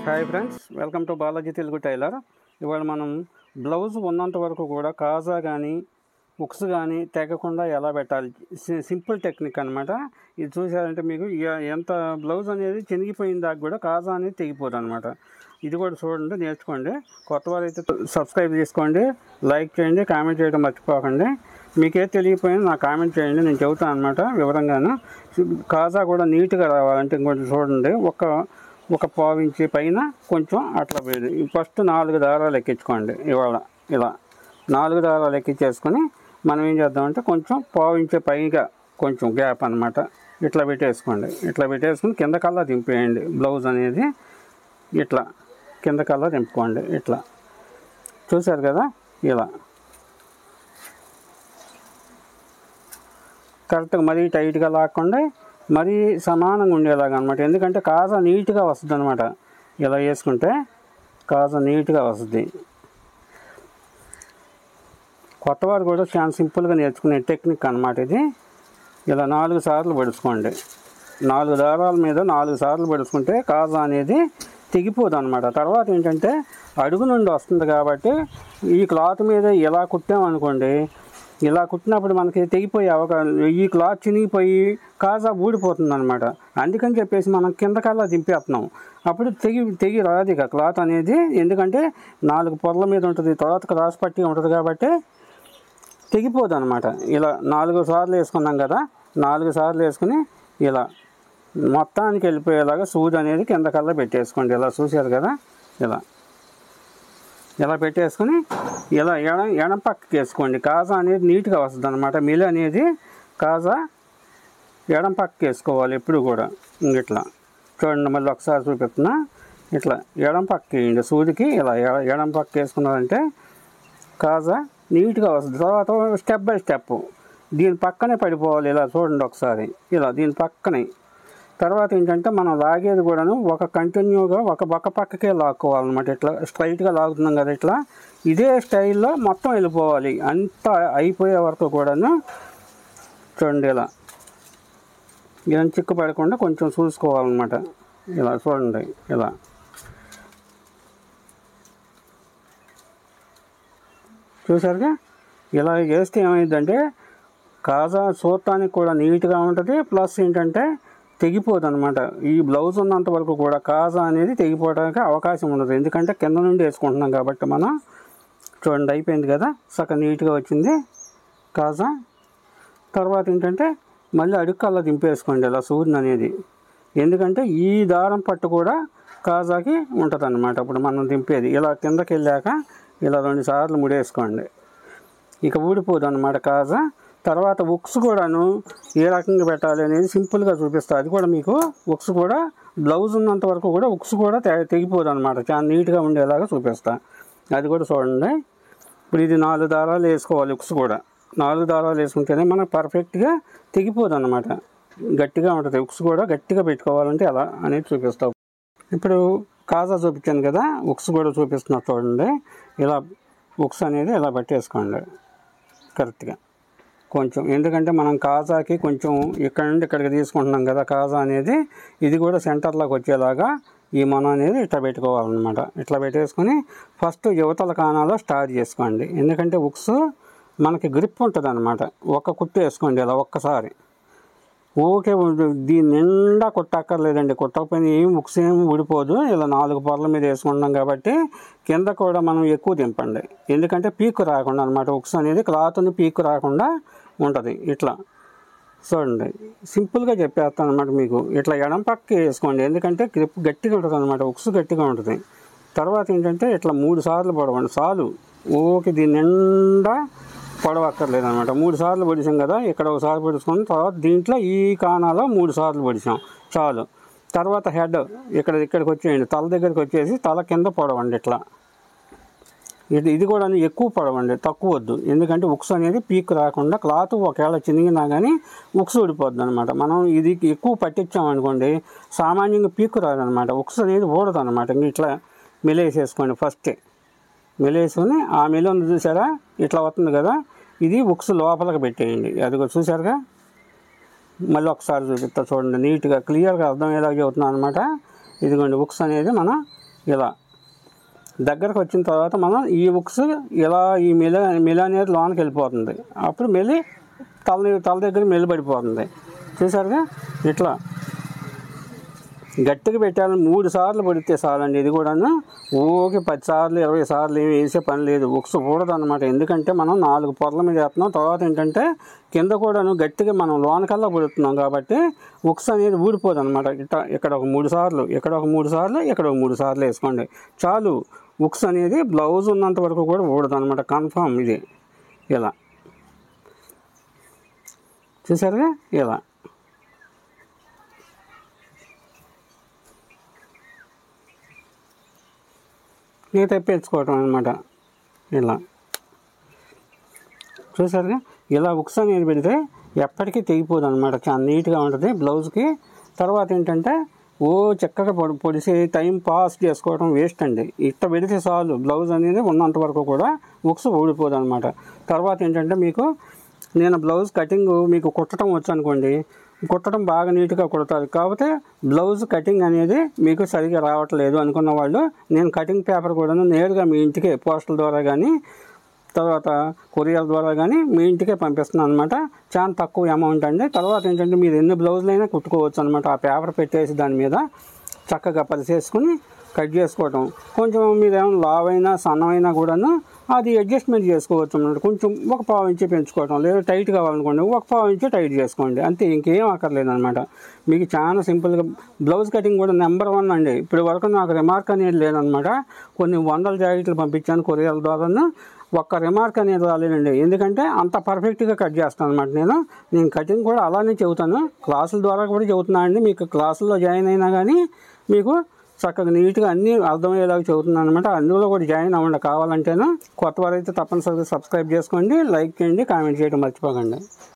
hi friends welcome to Balaji Telugu tailor ఇవాళ మనం blouse ఉన్నంత వరకు కూడా కాజా కానీ ఉక్స్ కానీ తెగకుండా ఎలా పెట్టాలి సి- సింపుల్ టెక్నిక్ అనమాట ఇది చూసారంటే మీకు ఇక ఎంత బ్లౌజ్ అనేది చినిగిపోయిన దాకా కూడా కాజా అనేది తెగిపోదు అనమాట ఇది కూడా చూడండి నేర్చుకోండి కొత్త వారు అయితే సబ్స్క్రైబ్ చేసుకోండి లైక్ చేయండి కామెంట్ చేయడం మర్చిపోకండి మీకే తెలియపోయినా నాకు కామెంట్ చేయండి నేను చెబుతాను అనమాట వివరంగాను కాజా కూడా నీట్గా రావాలంటే ఇంకొంచెం చూడండి ఒక ఒక పావించి పైన కొంచెం అట్లా వేది ఫస్ట్ నాలుగు దారాలు ఎక్కించుకోండి ఇవాళ ఇలా నాలుగు దారాలు ఎక్కించేసుకొని మనం ఏం చేద్దామంటే కొంచెం పావించే పైగా కొంచెం గ్యాప్ అనమాట ఇట్లా పెట్టేసుకోండి ఇట్లా పెట్టేసుకుని కింద కల్లా దింపేయండి బ్లౌజ్ అనేది ఇట్లా కింద కల్లా దింపుకోండి ఇట్లా చూశారు కదా ఇలా కరెక్ట్గా మరీ టైట్గా లాక్కుండా మరీ సమానంగా ఉండేలాగా అనమాట ఎందుకంటే కాజా నీట్గా వస్తుంది అనమాట ఇలా వేసుకుంటే కాజా నీట్గా వస్తుంది కొత్తవారు కూడా చాలా సింపుల్గా నేర్చుకునే టెక్నిక్ అనమాట ఇది ఇలా నాలుగు సార్లు పడుచుకోండి నాలుగు దారాల మీద నాలుగు సార్లు పడుచుకుంటే కాజా అనేది తెగిపోదు అనమాట తర్వాత ఏంటంటే అడుగు నుండి వస్తుంది కాబట్టి ఈ క్లాత్ మీద ఇలా కుట్టామనుకోండి ఇలా కుట్టినప్పుడు మనకి తెగిపోయే అవకాశం ఈ క్లాత్ చినిగిపోయి కాజా ఊడిపోతుంది అనమాట అందుకని చెప్పేసి మనం కిందకల్లా దింపేస్తున్నాం అప్పుడు తెగి తెగి రాదు ఇక క్లాత్ అనేది ఎందుకంటే నాలుగు పొరల మీద ఉంటుంది తర్వాత క్రాస్ పట్టి ఉంటుంది కాబట్టి తెగిపోదు అనమాట ఇలా నాలుగు సార్లు వేసుకున్నాం కదా నాలుగు సార్లు వేసుకుని ఇలా మొత్తానికి వెళ్ళిపోయేలాగా సూది అనేది కింద కల్లా పెట్టేసుకోండి ఇలా చూశారు కదా ఇలా ఇలా పెట్టేసుకొని ఇలా ఎడ ఎడం పక్కకి వేసుకోండి కాజా అనేది నీట్గా వస్తుంది అనమాట మిల్ అనేది కాజా ఎడం పక్కకి వేసుకోవాలి ఎప్పుడు కూడా ఇంగిట్లా చూడండి మళ్ళీ ఒకసారి చూపిస్తున్నా ఇట్లా ఎడం పక్కకి వేయండి సూదికి ఇలా ఎడ- ఎడం పక్కకి వేసుకున్నారంటే కాజా నీట్గా వస్తుంది తర్వాత స్టెప్ బై స్టెప్ దీని పక్కనే పడిపోవాలి ఇలా చూడండి ఒకసారి ఇలా దీని పక్కనే తర్వాత ఏంటంటే మనం లాగేది కూడాను ఒక కంటిన్యూగా ఒక పక్క పక్కకే లాక్కోవాలన్నమాట ఇట్లా స్ట్రైట్గా లాగుతున్నాం కదా ఇట్లా ఇదే స్టైల్లో మొత్తం వెళ్ళిపోవాలి అంతా అయిపోయే వరకు కూడాను చూడండి ఇలా ఏం చిక్కు పడకుండా కొంచెం చూసుకోవాలన్నమాట ఇలా చూడండి ఇలా చూసారుగా ఇలా చేస్తే ఏమైందంటే కాజా చూడటానికి కూడా నీట్గా ఉంటుంది ప్లస్ ఏంటంటే తెగిపోదు అనమాట ఈ బ్లౌజ్ ఉన్నంత వరకు కూడా కాజా అనేది తెగిపోవడానికి అవకాశం ఉండదు ఎందుకంటే కింద నుండి వేసుకుంటున్నాం కాబట్టి మనం చూడండి అయిపోయింది కదా సగం నీట్గా వచ్చింది కాజా తర్వాత ఏంటంటే మళ్ళీ అడుక్కల్లా దింపేసుకోండి ఇలా సూర్యుని అనేది ఎందుకంటే ఈ దారం పట్టు కూడా కాజాకి ఉంటుంది అనమాట అప్పుడు మనం దింపేది ఇలా కిందకి వెళ్ళాక ఇలా రెండు సార్లు ముడేసుకోండి ఇక ఊడిపోదు అనమాట కాజా తర్వాత ఉక్స్ కూడాను ఏ రకంగా పెట్టాలి అనేది సింపుల్గా చూపిస్తా అది కూడా మీకు ఉక్స్ కూడా బ్లౌజ్ ఉన్నంత వరకు కూడా ఉక్స్ కూడా తె- తెగిపోదు అనమాట చాలా నీట్గా ఉండేలాగా చూపిస్తా అది కూడా చూడండి ఇప్పుడు ఇది నాలుగు దారాలు వేసుకోవాలి ఉక్స్ కూడా నాలుగు దారాలు వేసుకుంటేనే మనకు పర్ఫెక్ట్గా తెగిపోదు అనమాట గట్టిగా ఉంటుంది ఉక్స్ కూడా గట్టిగా పెట్టుకోవాలంటే అలా అనేది చూపిస్తాం ఇప్పుడు కాజా చూపించాను కదా ఉక్స్ కూడా చూపిస్తున్నా చూడండి ఇలా ఉక్స్ అనేది ఇలా పట్టేసుకోండి కరెక్ట్గా కొంచెం ఎందుకంటే మనం కాజాకి కొంచెం ఇక్కడ నుండి ఇక్కడికి తీసుకుంటున్నాం కదా కాజా అనేది ఇది కూడా సెంటర్లోకి వచ్చేలాగా ఈ మనం అనేది ఇట్లా పెట్టుకోవాలన్నమాట ఇట్లా పెట్టేసుకొని ఫస్ట్ యువతల కాణాలో స్టార్ట్ చేసుకోండి ఎందుకంటే ఉక్స్ మనకి గ్రిప్ ఉంటుంది అనమాట ఒక్క కుట్టు వేసుకోండి ఇలా ఒక్కసారి ఓకే దీని నిండా కుట్టక్కర్లేదండి కుట్టకపోయినా ఏం ఉక్స్ ఏం ఊడిపోదు ఇలా నాలుగు పొరల మీద వేసుకుంటాం కాబట్టి కింద కూడా మనం ఎక్కువ దింపండి ఎందుకంటే పీకు రాకుండా అనమాట ఉక్స్ అనేది క్లాత్ని పీకు రాకుండా ఉంటుంది ఇట్లా చూడండి సింపుల్గా చెప్పేస్తాను అనమాట మీకు ఇట్లా ఎడం పక్కకి వేసుకోండి ఎందుకంటే గ్రిప్ గట్టిగా ఉంటుంది అనమాట ఉక్స్ గట్టిగా ఉంటుంది తర్వాత ఏంటంటే ఇట్లా మూడు సార్లు పొడవండి చాలు ఓకే దీని నిండా పొడవక్కర్లేదు అనమాట మూడు సార్లు పొడిచాం కదా ఇక్కడ ఒకసారి పొడుచుకొని తర్వాత దీంట్లో ఈ కాణాలో మూడు సార్లు పొడిచాం చాలు తర్వాత హెడ్ ఇక్కడ ఇక్కడికి వచ్చేయండి తల దగ్గరికి వచ్చేసి తల కింద పొడవండి ఇట్లా ఇది ఇది కూడా ఎక్కువ పొడవండి తక్కువ వద్దు ఎందుకంటే ఉక్స్ అనేది పీక్ రాకుండా క్లాత్ ఒకవేళ చినిగినా కానీ ఉక్స్ ఊడిపోద్ది అనమాట మనం ఇది ఎక్కువ పట్టించామనుకోండి సామాన్యంగా పీక్ రాదనమాట ఉక్స్ అనేది ఊడదు అనమాట ఇంక ఇట్లా మెలేసేసుకోండి ఫస్టే మెలేసుకొని ఆ మెలు ఉంది చూసారా ఇట్లా వస్తుంది కదా ఇది ఉక్స్ లోపలికి పెట్టేయండి అది కూడా చూసారుగా మళ్ళీ ఒకసారి చూపిస్తా చూడండి నీట్గా క్లియర్గా అర్థమయ్యేలాగా చెబుతున్నాను అనమాట ఇదిగోండి ఉక్స్ అనేది మనం ఇలా దగ్గరకు వచ్చిన తర్వాత మనం ఈ బుక్స్ ఇలా ఈ మెల మెల అనేది లోనికి వెళ్ళిపోతుంది అప్పుడు మెలి తల తల దగ్గర మెలి పడిపోతుంది చూసారుగా ఇట్లా గట్టిగా పెట్టాలని మూడు సార్లు పడితే చాలండి ఇది కూడాను ఊరికి పది సార్లు ఇరవై సార్లు ఏమి వేసే పని లేదు ఉక్స్ కూడదు అనమాట ఎందుకంటే మనం నాలుగు పొరల మీద వేస్తున్నాం తర్వాత ఏంటంటే కింద కూడాను గట్టిగా మనం లోనకల్లా పడుతున్నాం కాబట్టి ఉక్స్ అనేది ఊడిపోదు అనమాట ఇట్లా ఇక్కడ ఒక మూడు సార్లు ఇక్కడ ఒక మూడు సార్లు ఇక్కడ ఒక మూడు సార్లు వేసుకోండి చాలు ఉక్స్ అనేది బ్లౌజ్ ఉన్నంత వరకు కూడా ఊడదు అనమాట కన్ఫామ్ ఇది ఇలా చూసారుగా ఇలా నీకు తెప్పించుకోవటం అనమాట ఇలా చూసారుగా ఇలా ఉక్స్ అనేది పెడితే ఎప్పటికీ తెగిపోదు అనమాట చాలా నీట్గా ఉంటుంది బ్లౌజ్కి తర్వాత ఏంటంటే ఓ చక్కగా పొడి పొడిసి టైం పాస్ చేసుకోవడం వేస్ట్ అండి ఇట్ట పెడితే చాలు బ్లౌజ్ అనేది ఉన్నంత వరకు కూడా ఉక్స్ ఊడిపోదు అనమాట తర్వాత ఏంటంటే మీకు నేను బ్లౌజ్ కటింగ్ మీకు కుట్టడం వచ్చు అనుకోండి కుట్టడం బాగా నీట్గా కుడతారు కాకపోతే బ్లౌజ్ కటింగ్ అనేది మీకు సరిగా రావట్లేదు అనుకున్న వాళ్ళు నేను కటింగ్ పేపర్ కూడా నేరుగా మీ ఇంటికి పోస్టల్ ద్వారా కానీ తర్వాత కొరియర్ ద్వారా కానీ మీ ఇంటికే పంపిస్తున్నాను అనమాట చాలా తక్కువ అమౌంట్ అండి తర్వాత ఏంటంటే మీరు ఎన్ని బ్లౌజులైనా కుట్టుకోవచ్చు అనమాట ఆ పేపర్ పెట్టేసి దాని మీద చక్కగా పరిచేసుకుని కట్ చేసుకోవటం కొంచెం మీరు ఏమైనా లావ్ అయినా సన్నమైనా కూడాను అది అడ్జస్ట్మెంట్ చేసుకోవచ్చు అన్నమాట కొంచెం ఒక పావు ఇంచి పెంచుకోవటం లేదా టైట్ కావాలనుకోండి ఒక పావు ఇంచి టైట్ చేసుకోండి అంతే ఇంకేం అక్కర్లేదు అనమాట మీకు చాలా సింపుల్గా బ్లౌజ్ కటింగ్ కూడా నెంబర్ వన్ అండి ఇప్పుడు వరకు నాకు రిమార్క్ అనేది లేదనమాట కొన్ని వందల జాకెట్లు పంపించాను కొరియర్ ద్వారాను ఒక్క రిమార్క్ అనేది రాలేదండి ఎందుకంటే అంత పర్ఫెక్ట్గా కట్ చేస్తాను అనమాట నేను నేను కటింగ్ కూడా అలానే చెబుతాను క్లాసుల ద్వారా కూడా చెబుతున్నాను అండి మీకు క్లాసుల్లో జాయిన్ అయినా కానీ మీకు చక్కగా నీట్గా అన్నీ అర్థమయ్యేలాగా చెబుతున్నాను అనమాట అందులో కూడా జాయిన్ అవ్వండి కావాలంటేను కొత్త వారైతే తప్పనిసరిగా సబ్స్క్రైబ్ చేసుకోండి లైక్ చేయండి కామెంట్ చేయడం మర్చిపోకండి